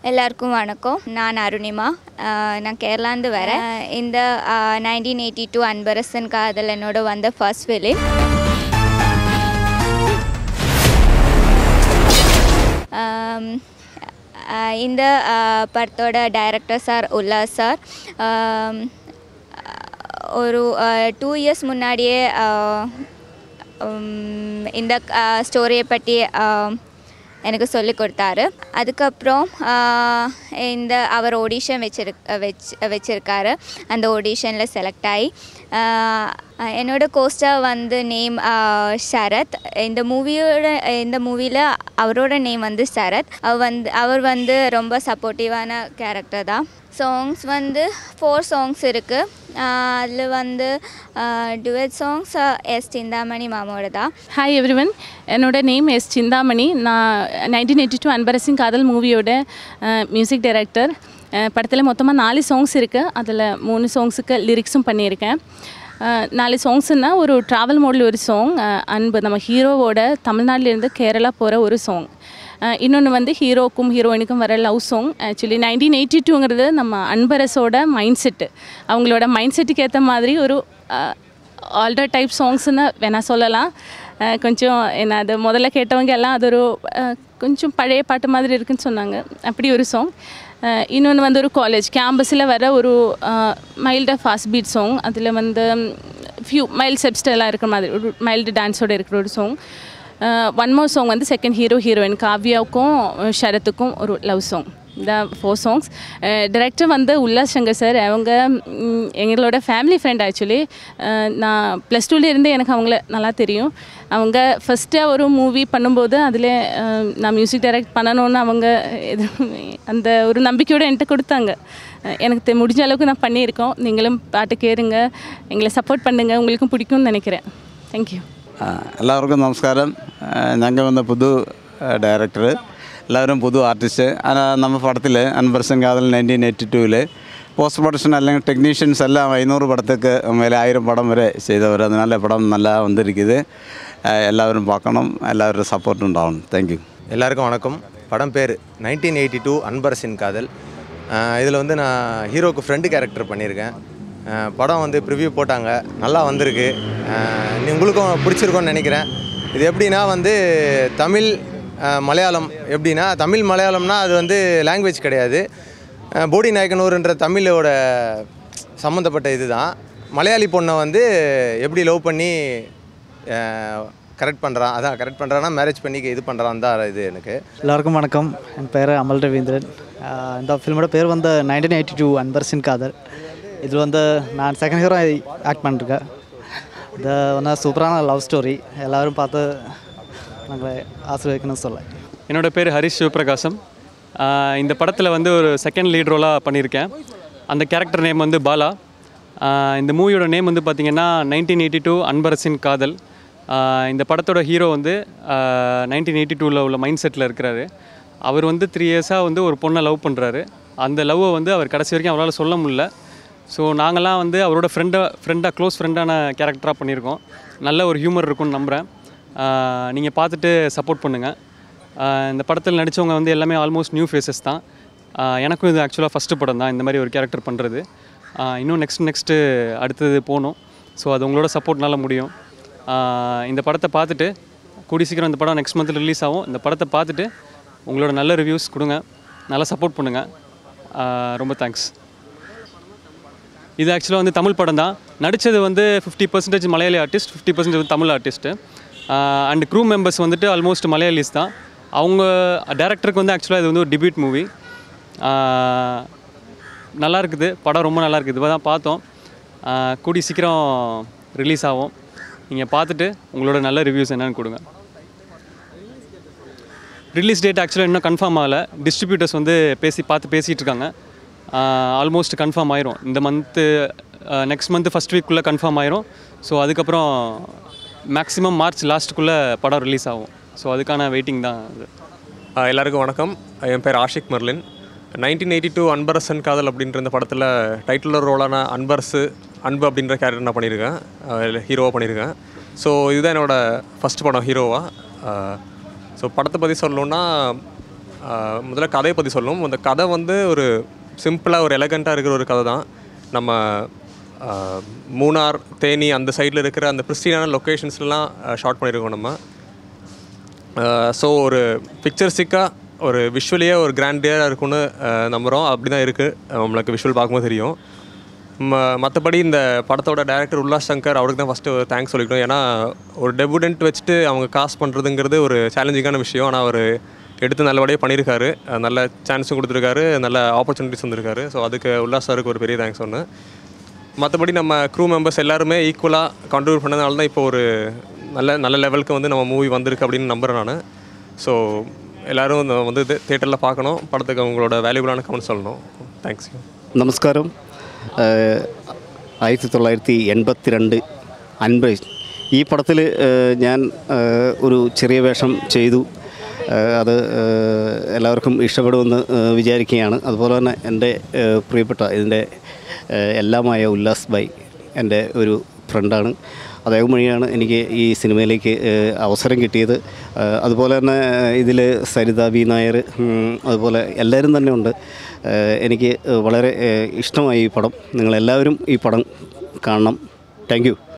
எல்லாருக்கும் வணக்கம் நான் அருணிமா அஹ் நான் கேரளாந்து வரேன் அஹ் இந்த நைன்டீன் எயிட்டி டூ அன்பரசன் காதல் என்னோட வந்த ஃபர்ஸ்ட் ஃபிலிம் இந்த அஹ், படத்தோட டைரக்டர் சார் உல்லாஸ் சார் அம், ஒரு டூ இயர்ஸ் முன்னாடியே அஹ், உம், இந்த ஸ்டோரியை பற்றி அஹ், எனக்கு சொல்லி கொடுத்தாரு அதுக்கப்புறம் ஆஹ், இந்த அவர் ஆடிஷன் வச்சிருக் வச் வச்சுருக்காரு அந்த ஆடிஷனில் செலக்ட் ஆகி ஆஹ், என்னோட கோஸ்டர் வந்து நேம் சரத் இந்த மூவியோட இந்த மூவியில் அவரோட நேம் வந்து சரத் அவர் வந்து அவர் வந்து ரொம்ப சப்போர்ட்டிவான கேரக்டர் தான் சாங்ஸ் வந்து ஃபோர் சாங்ஸ் இருக்குது அதில் வந்து டுவெட் சாங்ஸ் எஸ் சிந்தாமணி மாமோட தான் ஹாய் எவ்ரிவன் என்னோட நேம் எஸ் சிந்தாமணி நான் நைன்டீன் எயிட்டி டூ அன்பரசிங் காதல் மூவியோட மியூசிக் டைரக்டர் படத்தில் மொத்தமாக நாலு சாங்ஸ் இருக்குது அதில் மூணு சாங்ஸுக்கு லிரிக்ஸும் பண்ணியிருக்கேன் அஹ், நாலு சாங்ஸ்னால் ஒரு ட்ராவல் மோடில் ஒரு சாங் அன்பு நம்ம ஹீரோவோட தமிழ்நாட்டிலேருந்து கேரளா போகிற ஒரு சாங் இன்னொன்று வந்து ஹீரோக்கும் ஹீரோயினுக்கும் வர love song actually nineteen eighty டூங்கிறது நம்ம அன்பரசோட மைண்ட் செட்டு அவங்களோட மைண்ட் செட்டுக்கு ஏற்ற மாதிரி ஒரு ஆல்டர் டைப் சாங்ஸ்னு வேணால் சொல்லலாம் அஹ் கொஞ்சம் என்ன அது முதல்ல கேட்டவங்க எல்லாம் அது ஒரு அஹ், கொஞ்சம் பழைய பாட்டு மாதிரி இருக்குன்னு சொன்னாங்க அப்படி ஒரு சாங் இன்னொன்று வந்து ஒரு காலேஜ் கேம்பஸில் வர ஒரு மைல்டாக ஃபாஸ்ட் பீட் சாங் அதில் வந்து ஃபியூ மைல்ட் ஸ்டெப்ஸ்டெல்லாம் இருக்கிற மாதிரி ஒரு மைல்டு டான்ஸோட இருக்கிற ஒரு சாங் ஒன் மோர் சாங் வந்து செகண்ட் ஹீரோ ஹீரோயின் காவ்யாவுக்கும் அஹ், ஷரத்துக்கும் ஒரு லவ் சாங் இந்த ஃபோர் சாங்ஸ் டைரக்டர் வந்து உல்லாஸ் சங்கர் சார் அவங்க ம், எங்களோட ஃபேமிலி ஃப்ரெண்ட் ஆக்சுவலி நான் ப்ளஸ் டூலேருந்து எனக்கு அவங்கள நல்லா தெரியும் அவங்க ஃபஸ்ட்டு ஒரு மூவி பண்ணும்போது அதில் நான் மியூசிக் டைரக்ட் பண்ணணும்னு அவங்க இது அந்த ஒரு நம்பிக்கையோடு என்கிட்ட கொடுத்தாங்க அஹ், எனக்கு தெ- முடிஞ்ச அளவுக்கு நான் பண்ணியிருக்கோம் நீங்களும் பாட்டு கேளுங்க எங்களை சப்போர்ட் பண்ணுங்கள் உங்களுக்கும் பிடிக்கும்னு நினைக்கிறேன் தேங்க்யூ ആ, എല്ലാവർക്കും നമസ്കാരം ഞങ്ങൾ വന്ന പുതു ഡയറക്ടർ എല്ലാവരും പുതു ആർട്ടിസ്റ്റ് നമ്മൾ പടത്തിൽ അൻപർസൻ കാതൽ നയൻറ്റീൻ എയ്റ്റി ടൂവിൽ പോസ്റ്റ് പ്രൊഡക്ഷൻ അല്ലെങ്കിൽ ടെക്നീഷ്യൻസ് എല്ലാം ஐநூறு படத்துக்கு மேலே ஆயிரம் படம் வரை செய்தவர் அதனால் படம் நல்லா வந்திருக்குது அஹ் எல்லாரும் பார்க்கணும் எல்லாரோட சப்போர்ட் உண்டாகணும் தேங்க்யூ எல்லாருக்கும் வணக்கம் படம் பேர் நைன்டீன் எயிட்டி டூ அன்பரசின் காதல் இதில் வந்து நான் ஹீரோக்கு ஃப்ரெண்டு கேரக்டர் பண்ணியிருக்கேன் அஹ் படம் வந்து ப்ரிவ்யூ போட்டாங்க நல்லா வந்திருக்கு அஹ் நீ- உங்களுக்கும் பிடிச்சிருக்கோன்னு நினைக்கிறேன் இது எப்படின்னா வந்து தமிழ் அஹ் மலையாளம் எப்படின்னா தமிழ் மலையாளம்னா அது வந்து லாங்குவேஜ் கிடையாது அஹ் போடி நாயக்கனூர்ன்ற தமிழோட சம்மந்தப்பட்ட இதுதான் மலையாளி பொண்ணை வந்து எப்படி லவ் பண்ணி கரெக்ட் பண்ணுறான் அதான் கரெக்ட் பண்ணுறான்னா மேரேஜ் பண்ணி இது பண்ணுறான் தான் இது எனக்கு எல்லாருக்கும் வணக்கம் என் பேர் அமல் ரவீந்திரன் ஆஹ் இந்த ஃபிலிமோட பேர் வந்து நைன்டீன் எயிட்டி டூ அன்பர்சின் காதல் இதில் வந்து நான் செகண்ட் ஹீரோ ஆக்ட் பண்ணிருக்கேன் இது வந்து சூப்பரான லவ் ஸ்டோரி எல்லோரும் பார்த்து நாங்கள் ஆசீர்வதிக்கணும்னு சொல்ல என்னோட பேர் ஹரிஷ் சிவபிரகாசம் ஆஹ் இந்த படத்தில் வந்து ஒரு செகண்ட் லீட் ரோலாக பண்ணியிருக்கேன் அந்த கேரக்டர் நேம் வந்து பாலா ஆஹ் இந்த மூவியோட நேம் வந்து பார்த்திங்கன்னா நைன்டீன் எயிட்டி டூ அன்பரசின் காதல் ஆஹ் இந்த படத்தோட ஹீரோ வந்து நைன்டீன் எயிட்டி டூவில் உள்ள மைண்ட் செட்டில் இருக்கிறாரு அவர் வந்து த்ரீ இயர்ஸாக வந்து ஒரு பொண்ணை லவ் பண்ணுறாரு அந்த லவ்வை வந்து அவர் கடைசி வரைக்கும் அவரால் சொல்ல முடியல ஸோ நாங்கள்லாம் வந்து அவரோட ஃப்ரெண்டாக ஃப்ரெண்டாக க்ளோஸ் ஃப்ரெண்டான கேரக்டராக பண்ணியிருக்கோம் நல்ல ஒரு ஹியூமர் இருக்கும்னு நம்புகிறேன் நீங்கள் பார்த்துட்டு சப்போர்ட் பண்ணுங்கள் ஆஹ் இந்த படத்தில் நடித்தவங்க வந்து எல்லாமே ஆல்மோஸ்ட் நியூ ஃபேஸஸ் தான் ஆஹ் எனக்கும் இது ஆக்சுவலாக ஃபஸ்ட்டு படம் தான் இந்த மாதிரி ஒரு கேரக்டர் பண்ணுறது இன்னும் நெக்ஸ்ட் நெக்ஸ்ட்டு அடுத்தது போகணும் ஸோ அது உங்களோட சப்போர்ட்னால முடியும் ஆஹ் இந்த படத்தை பார்த்துட்டு கூடி சீக்கிரம் இந்த படம் நெக்ஸ்ட் மந்த்தில் ரிலீஸ் ஆகும் இந்த படத்தை பார்த்துட்டு உங்களோட நல்ல ரிவ்யூஸ் கொடுங்க நல்லா சப்போர்ட் பண்ணுங்கள் ரொம்ப தேங்க்ஸ் இது ஆக்சுவலாக வந்து தமிழ் படம் தான் நடித்தது வந்து fifty percentage Malayali artist fifty percentage வந்து Tamil artist and crew members வந்துட்டு ஆல்மோஸ்ட் மலையாளிஸ் தான் அவங்க டேரக்டருக்கு வந்து ஆக்சுவலாக இது வந்து ஒரு டிபியூட் மூவி நல்லா இருக்குது படம் ரொம்ப நல்லா இருக்குது இப்போ தான் பார்த்தோம் ஆஹ் கூடி சீக்கிரம் ரிலீஸ் ஆகும் நீங்கள் பார்த்துட்டு உங்களோட நல்ல ரிவ்யூஸ் என்னன்னு கொடுங்க ரிலீஸ் டேட் ஆக்சுவலாக இன்னும் கன்ஃபார்ம் ஆகலை டிஸ்ட்ரிபியூட்டர்ஸ் வந்து பேசி பார்த்து பேசிகிட்டு இருக்காங்க ஆல்மோஸ்ட் கன்ஃபார்ம் ஆயிரும் இந்த மந்த்து நெக்ஸ்ட் மந்த்து ஃபஸ்ட் வீக்குள்ளே கன்ஃபார்ம் ஆயிரும் ஸோ அதுக்கப்புறம் மேக்ஸிமம் மார்ச் லாஸ்ட்டுக்குள்ளே படம் ரிலீஸ் ஆகும் ஸோ அதுக்கான வெயிட்டிங் தான் இது ஆஹ் எல்லாருக்கும் வணக்கம் என் பேர் Ashiq Marlin nineteen eighty two Anbarasan Kadhal அப்படின்ற இந்த படத்தில் டைட்டிலர் ரோலான அன்பரசு அன்பு அப்படின்ற கேரக்டர் நான் பண்ணியிருக்கேன் ஹீரோவாக பண்ணியிருக்கேன் ஸோ இதுதான் என்னோடய ஃபஸ்ட் படம் ஹீரோவாக ஸோ படத்தை பற்றி சொல்லணுன்னா ஆஹ் முதல்ல கதையை பற்றி சொல்லணும் அந்த கதை வந்து ஒரு சிம்பிளாக ஒரு எலகண்ட்டாக இருக்கிற ஒரு கதை தான் நம்ம ஆஹ் மூணார் தேனி அந்த சைடில் இருக்கிற அந்த பிரிஸ்டீனான லொக்கேஷன்ஸ்லாம் ஷார்ட் பண்ணியிருக்கோம் நம்ம ஸோ ஒரு பிக்சர்ஸிக்காக ஒரு விஷுவலியே ஒரு கிராண்டியராக இருக்கும்னு அஹ், நம்புகிறோம் அப்படி தான் இருக்குது நம்மளுக்கு விஷுவல் பார்க்கும்போது தெரியும் ம மற்றபடி இந்த படத்தோட டேரக்டர் உல்லாஸ் சங்கர் அவருக்கு தான் ஃபஸ்ட்டு தேங்க்ஸ் சொல்லிக்கணும் ஏன்னா ஒரு டெபுடென்ட் வச்சுட்டு அவங்க காசு பண்ணுறதுங்கிறது ஒரு சேலஞ்சிங்கான விஷயம் ஆனால் அவர் எடுத்து நல்லபடியாக பண்ணியிருக்காரு அஹ், நல்ல சான்ஸும் கொடுத்துருக்காரு நல்ல ஆப்பர்ச்சுனிட்டிஸ் வந்திருக்காரு ஸோ அதுக்கு உல்லாஸ் சாருக்கு ஒரு பெரிய தேங்க்ஸ் ஒன்று மற்றபடி நம்ம க்ரூ மெம்பர்ஸ் எல்லாருமே ஈக்குவலாக கான்ட்ரிபியூட் பண்ணதுனால தான் இப்போ ஒரு நல்ல நல்ல லெவலுக்கு வந்து நம்ம மூவி வந்திருக்கு அப்படின்னு நம்புகிறேன் நான் ஸோ எல்லோரும் இந்த வந்து தேட்டரில் பார்க்கணும் படத்துக்கு அவங்களோட வேல்யூபிளான கமெண்ட் சொல்லணும் தேங்க்ஸ் നമസ്കാരം ഏഹ് ആയിരത്തി തൊള്ളായിരത്തി എൺപത്തി രണ്ട് അൻപത് ഈ പടത്തിൽ ഞാൻ ഏഹ് ഒരു ചെറിയ വേഷം ചെയ്തു ഏഹ് അത് ഏഹ് എല്ലാവർക്കും ഇഷ്ടപ്പെടുമെന്ന് ഏഹ് വിചാരിക്കുകയാണ് അതുപോലെ തന്നെ എൻ്റെ ഏഹ് പ്രിയപ്പെട്ട ഇതിൻ്റെ ഏഹ് എല്ലാമായ ഉല്ലാസ് ബൈ എൻ്റെ ഒരു ഫ്രണ്ടാണ് അദ്ദേഹം വഴിയാണ് എനിക്ക് ഈ സിനിമയിലേക്ക് ഏഹ് അവസരം കിട്ടിയത് ഏഹ് അതുപോലെ തന്നെ ഇതിൽ സരിത ബി നായർ ഉം, അതുപോലെ എല്ലാവരും തന്നെ ഉണ്ട് ഏഹ് എനിക്ക് വളരെ ഏഹ് ഇഷ്ടമായി ഈ പടം നിങ്ങളെല്ലാവരും ഈ പടം കാണണം താങ്ക് യു